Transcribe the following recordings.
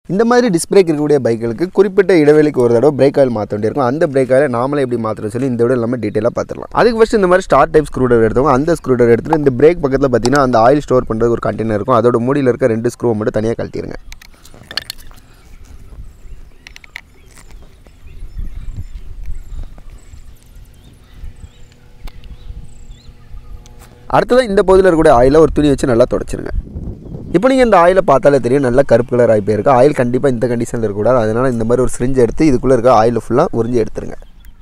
இந்த மாதிரி disc brake இருக்கக்கூடிய பைக்குகளுக்கு குறிப்பிட்ட இடைவெளிக்கு ஒரு தடவை பிரேக் ஆயில் மாற்ற வேண்டியிருக்கும் அந்த பிரேக் ஆயில் நாமளே எப்படி மாற்றுறது சொல்லி இந்த விட எல்லாமே டீட்டெயிலாக பார்த்துக்கலாம் அதுக்கு ஃபஸ்ட் இந்த மாதிரி ஸ்டார் டைப் ஸ்க்ரூ டிரைவர் எடுத்தவங்க அந்த ஸ்க்ரூ டிரைவர் எடுத்துட்டு இந்த பிரேக் பக்கத்தில் பார்த்தீங்கன்னா அந்த ஆயில் ஸ்டோர் பண்ணுறது ஒரு கண்டெய்னர் இருக்கும் அதோட மூடியில் இருக்க ரெண்டு ஸ்க்ரூவை மட்டும் தனியாக கழட்டிடுங்க அடுத்ததான் இந்த பகுதியில் இருக்கக்கூடிய ஆயிலை ஒரு துணி வச்சு நல்லா தொடச்சிருங்க இப்போ நீங்கள் இந்த ஆயிலை பார்த்தாலே தெரியும் நல்லா கருப்பு கலர் ஆகி போயிருக்கு ஆயில் கண்டிப்பாக இந்த கண்டிஷனில் இருக்கக்கூடாது அதனால் இந்த மாதிரி ஒரு சிரிஞ்சு எடுத்து இதுக்குள்ளே இருக்க ஆயில் ஃபுல்லாக உறிஞ்சி எடுத்துருங்க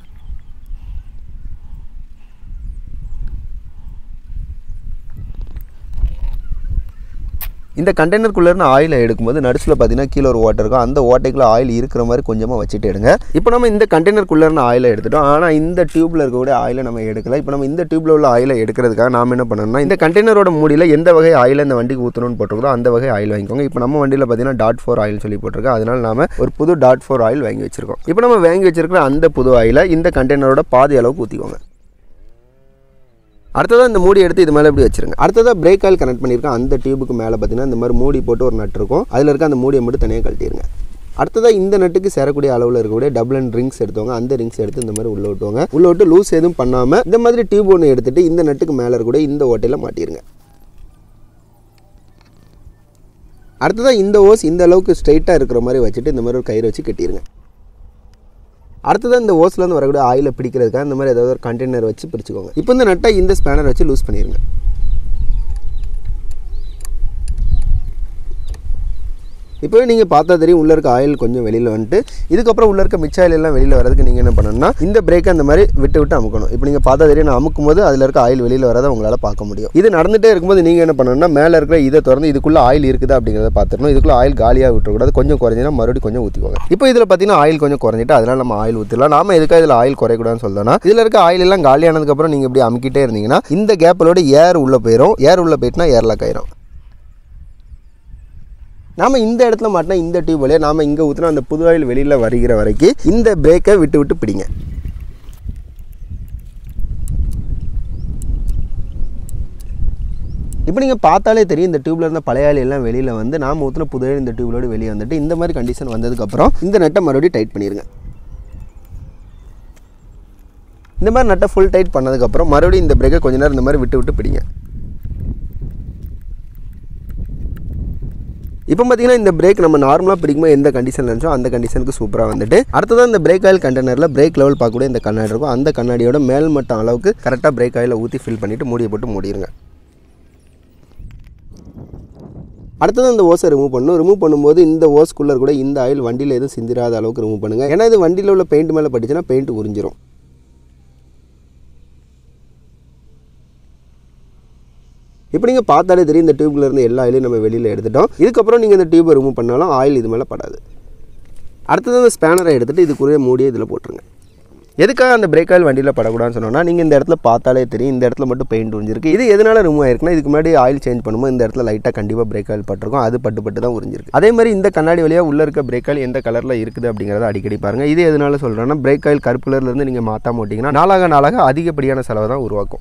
இந்த கண்டெய்னருக்குள்ளே இருந்து ஆயிலை எடுக்கும்போது நடுசில் பார்த்தீங்கன்னா கீழே ஒரு ஓட்டை இருக்கும் அந்த ஓட்டைக்குள்ள ஆயில் இருக்கிற மாதிரி கொஞ்சமாக வச்சுட்டு எடுங்க இப்போ நம்ம இந்த கண்டெய்னருக்குள்ளே இருந்து ஆயிலை எடுத்துட்டோம் ஆனால் இந்த டியூப்பில் இருக்கக்கூடிய ஆயிலை நம்ம எடுக்கல இப்போ நம்ம இந்த டியூப்பில் உள்ள ஆயிலை எடுக்கிறதுக்காக நாம் என்ன பண்ணணும்னா இந்த கண்டெய்னரோட மூடியில் எந்த வகை ஆயில் இந்த வண்டிக்கு ஊற்றணும்னு போட்டிருக்கோ அந்த வகை ஆயில் வாங்கிக்கோங்க இப்போ நம்ம வண்டியில் பார்த்தீங்கன்னா டாட் ஃபோர் ஆயில் சொல்லி போட்டிருக்கோம் அதனால் நாம ஒரு புது டாட் ஃபோர் ஆயில் வாங்கி வச்சிருக்கோம் இப்போ நம்ம வாங்கி வச்சிருக்கிற அந்த புது ஆயிலை இந்த கண்டெய்னரோட பாதி அளவுக்கு ஊற்றிக்கோங்க அடுத்ததாக இந்த மூடி எடுத்து இது மேலே இப்படி வச்சிருங்க அடுத்ததாக பிரேக் ஆயில் கனெக்ட் பண்ணியிருக்கேன் அந்த டியூபுக்கு மேலே பார்த்தீங்கன்னா இந்த மாதிரி மூடி போட்டு ஒரு நட் இருக்கும் அதில் இருக்க அந்த மூடியை மட்டும் தனியாக கழட்டிடுங்க அடுத்ததாக இந்த நட்டுக்கு சேரக்கூடிய அளவில் இருக்கக்கூடிய டபுள் அண்ட் ரிங்ஸ் எடுத்துவாங்க அந்த ரிங்ஸ் எடுத்து இந்த மாதிரி உள்ளே விட்டுவாங்க உள்ளே விட்டு லூஸ் எதுவும் பண்ணாமல் இந்த மாதிரி டியூப் ஒன்று எடுத்துட்டு இந்த நட்டுக்கு மேலே இருக்கக்கூடிய இந்த ஓட்டையில் மாட்டிருங்க அடுத்ததாக இந்த ஓஸ் இந்த அளவுக்கு ஸ்ட்ரைட்டாக இருக்கிற மாதிரி வச்சுட்டு இந்த மாதிரி ஒரு கயிறு வச்சு கட்டிடுங்க அடுத்ததான் இந்த ஓஸ்லேருந்து வரக்கூடிய ஆயிலை பிடிக்கிறதுக்காக இந்த மாதிரி ஏதாவது ஒரு கண்டெய்னர் வச்சு பிரிச்சுக்கோங்க இப்போ இந்த நட்டை இந்த ஸ்பேனர் வச்சு லூஸ் பண்ணிடுங்க இப்போவே நீங்கள் பார்த்தா தெரியும் உள்ளே இருக்க ஆயில் கொஞ்சம் வெளியில் வந்துட்டு இதுக்கப்புறம் உள்ளே இருக்க மிச்ச ஆயில் எல்லாம் வெளியில் வரதுக்கு நீங்கள் என்ன பண்ணணும்னா இந்த பிரேக்கை அந்த மாதிரி விட்டு விட்டு அமுக்கணும் இப்போ நீங்கள் பார்த்தா தெரியும் நான் அமுக்கும் போது அதில் இருக்க ஆயில் வெளியில் வரதை உங்களால் பார்க்க முடியும் இது நடந்துகிட்டே இருக்கும்போது நீங்கள் என்ன பண்ணணும்னா மேலே இருக்கிற இதை திறந்து இதுக்குள்ளே ஆயில் இருக்குதா அப்படிங்கிறத பார்த்துக்கணும் இதுக்குள்ளே ஆயில் காலியாக விட்டுறக்கூடாது கொஞ்சம் குறைஞ்சினா மறுபடியும் கொஞ்சம் ஊற்றிக்கோங்க இப்போ இதில் பார்த்தீங்கன்னா ஆயில் கொஞ்சம் குறைஞ்சிட்டு அதனால் நம்ம ஆயில் ஊற்றிடலாம் நாம எதுக்காக இதில் ஆயில் குறையக்கூடாதுன்னு சொல்லலாம் இதில் இருக்க ஆயில் எல்லாம் காலியானதுக்கப்புறம் நீங்கள் இப்படி அமுக்கிட்டே இருந்தீங்கன்னா இந்த கேப்பிலோட ஏர் உள்ளே போயிடும் ஏர் உள்ளே போயிட்டுனா ஏர் லாக் ஆயிரும் நாம இந்த இடத்துல மாட்டினா இந்த டியூப் வழியாக நாம இங்கே ஊற்றினா அந்த புது ஆயில் வெளியில் வருகிற வரைக்கும் இந்த பிரேக்கை விட்டு விட்டு பிடிங்க இப்போ நீங்கள் பார்த்தாலே தெரியும் இந்த டியூப்ல இருந்த பழைய ஆயில் எல்லாம் வெளியில் வந்து நாம் ஊற்றின புது ஆயில் இந்த டியூப்லோடு வெளியே வந்துட்டு இந்த மாதிரி கண்டிஷன் வந்ததுக்கப்புறம் இந்த நட்டை மறுபடியும் டைட் பண்ணிடுங்க இந்த மாதிரி நட்டை ஃபுல் டைட் பண்ணதுக்கப்புறம் மறுபடியும் இந்த பிரேக்கை கொஞ்ச நேரம் இந்த மாதிரி விட்டு விட்டு பிடிங்க இப்போ பார்த்தீங்கன்னா இந்த பிரேக் நம்ம நார்மலாக பிடிக்கும்போது எந்த கண்டிஷனில் இருந்துச்சோ அந்த கண்டிஷனுக்கு சூப்பராக வந்துட்டு அடுத்ததான் இந்த பிரேக் ஆயில் கண்டெய்னரில் பிரேக் லெவல் பார்க்கக்கூடிய இந்த கண்ணாடி இருக்கும் அந்த கண்ணாடியோட மேல் மட்டம் அளவுக்கு கரெக்டாக பிரேக் ஆயிலை ஊற்றி ஃபில் பண்ணிவிட்டு மூடியை போட்டு மூடிடுங்க அடுத்தது அந்த ஓஸை ரிமூவ் பண்ணணும் ரிமூவ் பண்ணும்போது இந்த ஓஸ்குள்ளே கூட இந்த ஆயில் வண்டியில் எதுவும் சிந்திராத அளவுக்கு ரிமூவ் பண்ணுங்கள் ஏன்னா இது வண்டியில் உள்ள பெயிண்ட் மேலே பட்டுச்சுன்னா பெயிண்ட் உறிஞ்சிரும் இப்போ நீங்கள் பார்த்தாலே தெரியும் இந்த டியூப்ல இருந்து எல்லா ஆயிலையும் நம்ம வெளியில் எடுத்துட்டோம் இதுக்கப்புறம் நீங்கள் இந்த டியூப்பை ரிமூவ் பண்ணாலும் ஆயில் இது மேலே படாது அடுத்தது அந்த ஸ்பேனரை எடுத்துகிட்டு இதுக்குரிய மூடியை இதில் போட்டுருங்க எதுக்காக அந்த பிரேக் ஆயில் வண்டியில் படக்கூடாதுன்னு சொன்னோம்னா நீங்கள் இந்த இடத்துல பார்த்தாலே தெரியும் இந்த இடத்துல மட்டும் பெயிண்ட் உறிஞ்சிருக்கு இது எதனால ரிமூவ் ஆயிருக்குன்னா இதுக்கு முன்னாடி ஆயில் சேஞ்ச் பண்ணும்போது இந்த இடத்துல லைட்டாக கண்டிப்பாக பிரேக் ஆயில் பட்டிருக்கும் அது பட்டு பட்டு தான் உறிஞ்சிருக்கு அதே மாதிரி இந்த கண்ணாடி வழியாக உள்ள இருக்க பிரேக் ஆயில் எந்த கலரில் இருக்குது அப்படிங்கிறத அடிக்கடி பாருங்கள் இது எதனால சொல்கிறேன்னா பிரேக் ஆயில் கருப்பு கலர்லேருந்து நீங்கள் மாற்றாம ஓட்டிங்கன்னா நாளாக நாளாக அதிகப்படியான செலவை தான் உருவாக்கும்